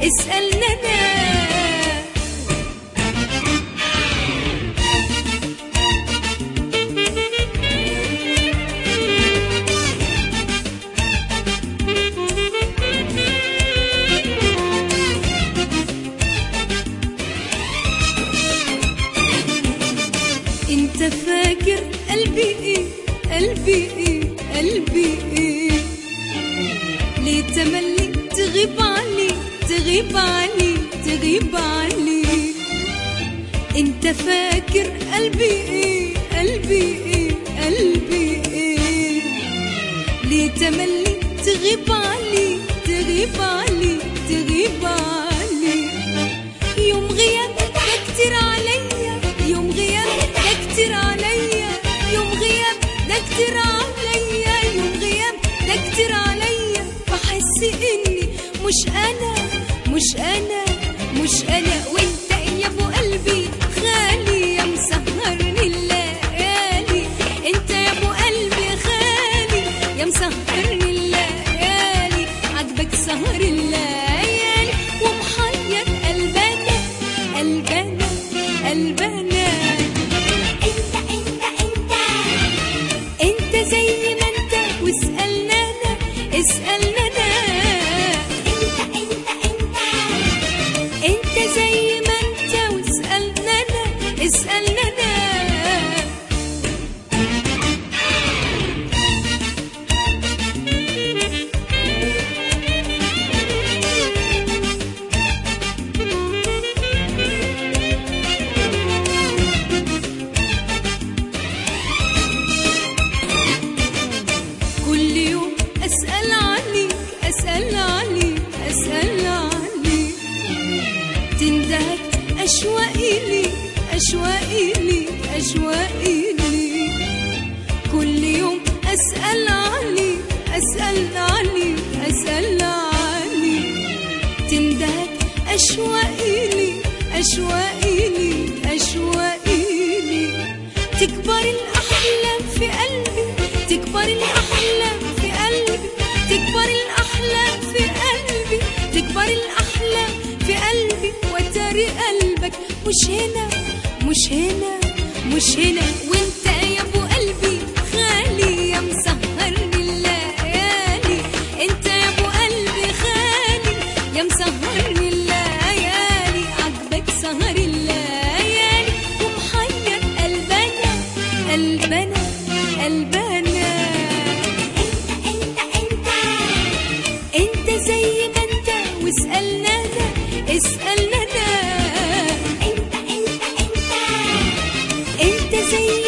اسألنا أنا انت فاكر قلبي ايه قلبي ايه قلبي ايه ليه تملي تغيب عني تغيب عني تغيب عني انت فاكر قلبي ايه قلبي ايه قلبي ايه ليه تملي تغيب عني تغيب عني تغيب عني يوم غياب ده كتير عليا يوم غياب ده كتير عليا يوم غياب ده كتير عليا يوم غياب ده كتير عليا بحس اني مش انا مش انا مش انا وانت يا ابو قلبي غالي يا مسهرني الليالي انت يا ابو قلبي غالي يا مسهرني الليالي عجبك سهر الليالي ومحير قلبنا قلبنا قلبنا انت انت انت انت زي ما انت واسألنا انا اسألنا انا انت انت انت انت زي ما انت واسألنا انا اسألنا انا كل يوم أسأل عنك أسأل عنك أسأل عنك تندهك أشواقي لي أشواقي لي أشواقي لي كل يوم أسأل عنك أسأل عنك أسأل عنك تندهك أشواقي لي أشواقي لي أشواقي لي تكبر الأحلام في قلبي تكبر الأحلام في قلبي تكبر الأحلام في قلبي تكبر الأحلام في قلبي وتاري قلبك مش هنا مش هنا مش هنا وانت يا ابو قلبي غالي يا مسهرني الليالي انت يا ابو قلبي غالي يا مسهرني الليالي عجبك سهر الليالي ومحير قلبنا قلبنا قلبنا انت انت انت زي ما انت واسألنا انا اسألنا انا انت انت انت انت زي